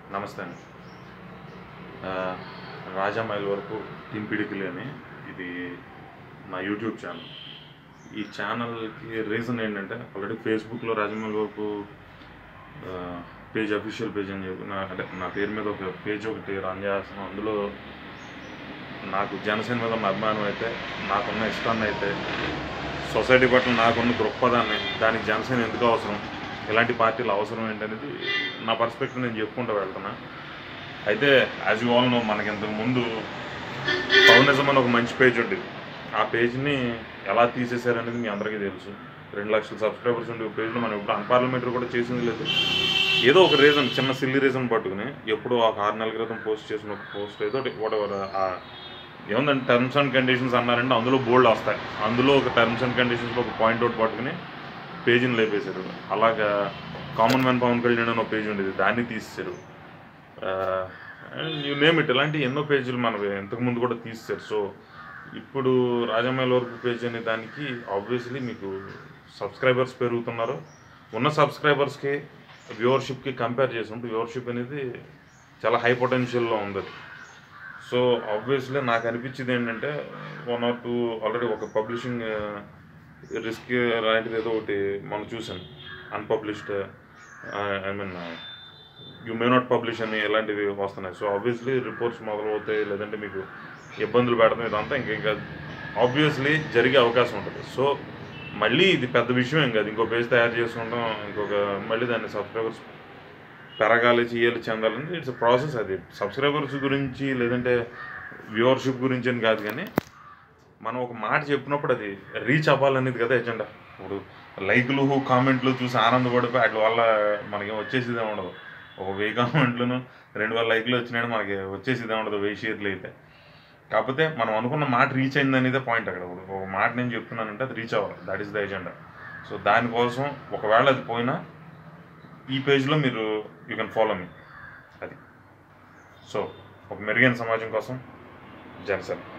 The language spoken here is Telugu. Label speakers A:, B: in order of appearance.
A: నమస్తే అండి ఆ, రాజా మైల్ వరకు టింపిడికిలి అని ఇది నా యూట్యూబ్ ఛానల్ ఈ ఛానల్కి రీజన్ ఏంటంటే ఆల్రెడీ ఫేస్బుక్లో రాజమౌళి వరకు పేజ్ అఫీషియల్ పేజ్ అని చెప్పి నా అంటే నా పేరు మీద ఒక పేజ్ ఒకటి రన్ చేస్తున్నాం అందులో నాకు జనసేన మీద ఉన్న అభిమానం అయితే నాకున్న ఇష్టాన్ని అయితే సొసైటీ పట్ల నాకున్న దృక్పథాన్ని దానికి జనసేన ఎందుకు అవసరం ఇలాంటి పార్టీలు అవసరం ఏంటనేది నా పర్స్పెక్టివ్ నేను చెప్పుకుంటూ వెళ్తున్నా అయితే యాజ్ యూ ఆల్ నో మనకి ఇంతకు ముందు పౌనిజం అని ఒక మంచి పేజ్ ఉండేది ఆ పేజ్ని ఎలా తీసేశారనేది మీ అందరికీ తెలుసు రెండు లక్షల సబ్స్క్రైబర్స్ ఉండే పేజ్లో మనం ఇప్పుడు అన్పార్లమెంటరీ కూడా చేసింది లేదు ఏదో ఒక రీజన్ చిన్న సిల్లీ రీజన్ పట్టుకుని ఎప్పుడో ఒక ఆరు నెలల క్రితం పోస్ట్ చేసిన ఒక పోస్ట్ ఏదో వాట్ ఎవర్ ఏముందంటే టర్మ్స్ అండ్ కండిషన్స్ అన్నారంటే అందులో బోల్డ్ వస్తాయి అందులో ఒక టర్మ్స్ అండ్ కండిషన్స్లో ఒక పాయింట్ అవుట్ పట్టుకుని పేజీని లేపేశారు అలాగా కామన్ మ్యాన్ పవన్ కళ్యాణ్ అని ఒక పేజ్ ఉండేది దాన్ని తీసేశారు యూ నేమ్ ఇట్ ఇలాంటి ఎన్నో పేజీలు మనవి ఇంతకుముందు కూడా తీసేశారు సో ఇప్పుడు రాజమౌళి వరకు పేజ్ అనే దానికి ఆబ్వియస్లీ మీకు సబ్స్క్రైబర్స్ పెరుగుతున్నారు ఉన్న సబ్స్క్రైబర్స్కి వ్యూవర్షిప్కి కంపేర్ చేసినప్పుడు వ్యూవర్షిప్ అనేది చాలా హై పొటెన్షియల్లో ఉంది సో ఆబ్వియస్లీ నాకు అనిపించింది ఏంటంటే వన్ ఆర్ టూ ఆల్రెడీ ఒక పబ్లిషింగ్ రిస్క్ లాంటిది ఏదో ఒకటి మనం చూసాం unpublished I mean you may not publish అని ఇలాంటివి వస్తున్నాయి సో ఆబ్వియస్లీ రిపోర్ట్స్ మొదలవుతాయి లేదంటే మీకు ఇబ్బందులు పెడతాం ఇదంతా ఇంకా ఇంకా ఆబ్వియస్లీ జరిగే అవకాశం ఉంటుంది సో మళ్ళీ ఇది పెద్ద విషయం ఏం కాదు ఇంకో పేజ్ తయారు చేసుకుంటాం ఇంకొక మళ్ళీ దాన్ని సబ్స్క్రైబర్స్ పెరగాలి చేయాలి చెందాలని ఇట్స్ ప్రాసెస్ అది సబ్స్క్రైబర్స్ గురించి లేదంటే వ్యూవర్షిప్ గురించి అని కాదు కానీ మనం ఒక మాట చెప్పినప్పుడు అది రీచ్ అవ్వాలనేది కదా ఎజెండా ఇప్పుడు లైక్లు కామెంట్లు చూసి ఆనందపడిపోయి వాటి వల్ల మనకి వచ్చేసిదే ఉండదు ఒక వెయ్యి కామెంట్లను రెండు వేల లైక్లు వచ్చినాడు మనకి వచ్చేసిదే ఉండదు వెయ్యి షేర్లు అయితే కాకపోతే మనం అనుకున్న మాట రీచ్ అయింది అనేదే పాయింట్ అక్కడ ఇప్పుడు ఒక మాట నేను చెప్తున్నానంటే అది రీచ్ అవ్వాలి that is the agenda so దానికోసం ఒకవేళ అది పోయినా ఈ పేజ్లో మీరు యూ కెన్ ఫాలో మీ అది సో ఒక మెరుగైన సమాజం కోసం జనసేన